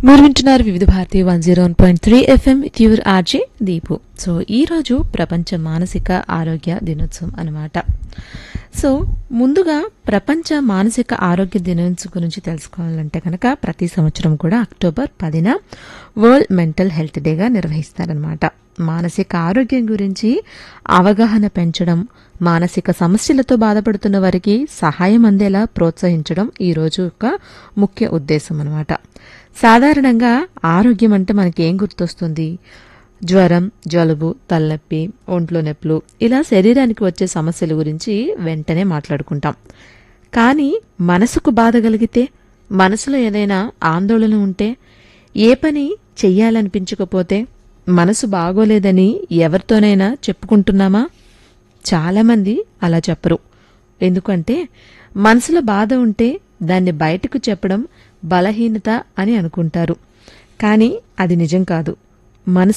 మీరు వింటున్నారు Vividh Bharati one zero one point three FM your RJ Deepu so ఈరోజు ప్రపంచ మానసిక ఆరోగ్య దినోత్సవం అనమాట సో ముందుగా ప్రపంచ మానసిక ఆరోగ్య దినోత్సవం గురించి తెలుసుకోవాలంటే కనుక ప్రతి సంవత్సరం కూడా అక్టోబర్ పదిన వరల్డ్ మెంటల్ హెల్త్ డేగా నిర్వహిస్తారనమాట మానసిక ఆరోగ్యం గురించి అవగాహన పెంచడం మానసిక సమస్యలతో బాధపడుతున్న వారికి సహాయం అందేలా ప్రోత్సహించడం ఈ రోజు యొక్క ముఖ్య ఉద్దేశం అనమాట సాధారణంగా ఆరోగ్యం అంటే మనకి ఏం గుర్తొస్తుంది జ్వరం జలుబు తలనొప్పి ఒంట్లో నొప్పులు ఇలా శరీరానికి వచ్చే సమస్యల గురించి వెంటనే మాట్లాడుకుంటాం కానీ మనసుకు బాధ కలిగితే మనసులో ఏదైనా ఆందోళన ఉంటే ఏ పని చెయ్యాలనిపించకపోతే మనసు బాగోలేదని ఎవరితోనైనా చెప్పుకుంటున్నామా చాలామంది అలా చెప్పరు ఎందుకంటే మనసులో బాధ ఉంటే దాన్ని బయటకు చెప్పడం బలహీనత అని అనుకుంటారు కానీ అది నిజం కాదు మనసు